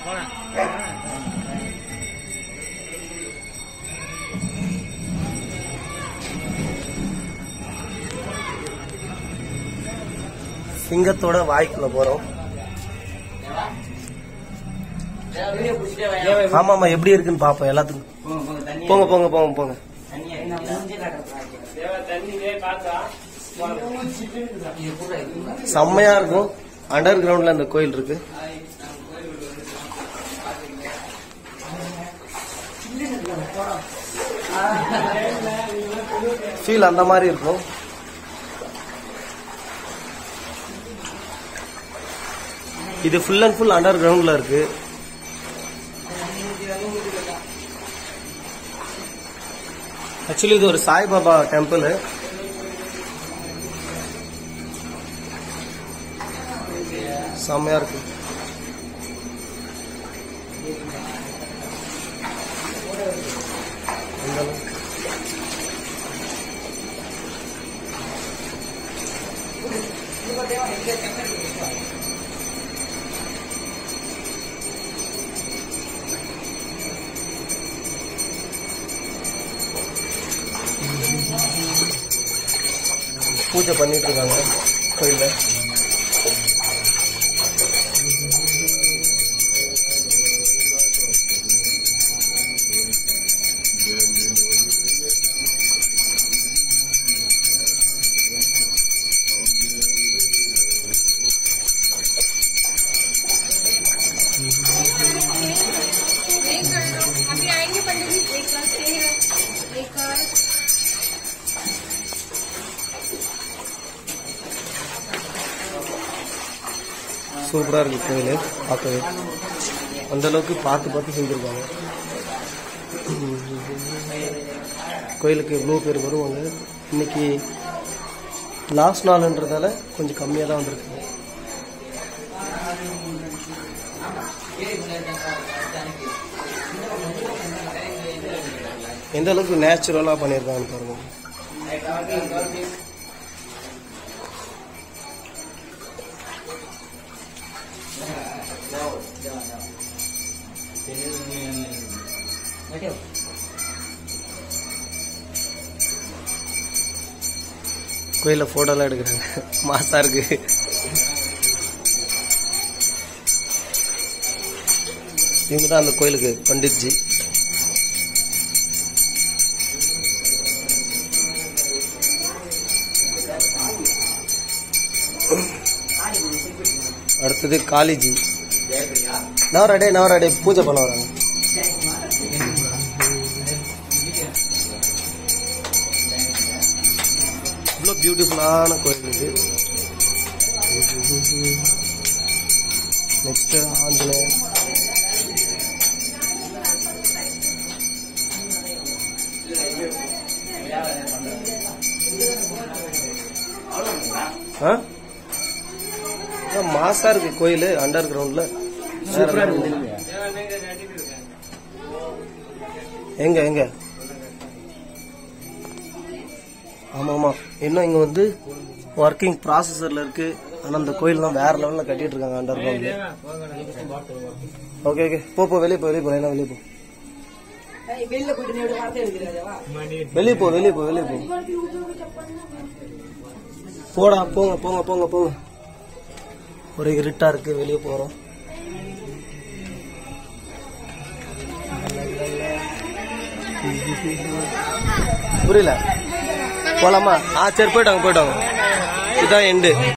சிங்கத்தோட வாய்க்குள்ள போறோம் ஆமா ஆமா எப்படி இருக்குன்னு பாப்போம் எல்லாத்துக்கும் போங்க போங்க போங்க போங்க செம்மையா இருக்கும் அண்டர் கிரவுண்ட்ல அந்த கோயில் இருக்கு ஃபீல் அந்த மாதிரி இருக்கும் இது ஃபுல் அண்ட் ஃபுல் அண்டர் கிரவுண்ட்ல இருக்கு ஆக்சுவலி இது ஒரு சாய்பாபா டெம்பிள் செம்மையா இருக்கு அந்த அளவுக்கு. பூஜை பண்ணிட்டு இருக்காங்க கோயில்ல एक कर लो अभी आएंगे पंडित जी एक बार से है एक और சூப்பரா இருக்கு கோயில் பார்க்கவே அந்த அளவுக்கு பார்த்து பார்த்து செஞ்சிருக்காங்க கோயிலுக்கு இவ்வளோ பேர் வருவாங்க இன்னைக்கு லாஸ்ட் நாள்ன்றதால கொஞ்சம் கம்மியாக தான் வந்திருக்காங்க எந்த அளவுக்கு நேச்சுரலாக பண்ணியிருக்காங்கன்னு பாருங்க கோயிலில் ஃபோட்டோலாம் எடுக்கிறாங்க மாசா இருக்கு இவங்க தான் அந்த கோயிலுக்கு பண்டித்ஜி அடுத்தது காளிஜி நவராடே நவராடே பூஜை பண்ண வராங்க இவ்வளோ பியூட்டிஃபுல்லான கோயில் இது நெக்ஸ்ட் ஆஞ்சநேயர் ஆ? ஆ, மாசா இருக்கு கோயில் அண்டர் கிரவுண்ட்ல எங்க எங்க ஆமா ஆமா இன்னும் இங்க வந்து ஒர்க்கிங் ப்ராசஸர்ல இருக்கு ஆனா அந்த கோயில் தான் வேற லெவல்ல கட்டிட்டு இருக்காங்க அண்டர் கிரவுண்ட்ல ஓகே ஓகே போ போ வெளியே போ வெளியே போ எல்லாம் வெளியே போ வெளியே போ வெளியே போ வெளியே போ போடா போங்க போங்க போங்க போங்க ஒரு இருட்டா இருக்கு வெளியே போறோம் புரியல போலாமா ஆ சரி போயிட்டாங்க போயிட்டாங்க இதான் எண்டு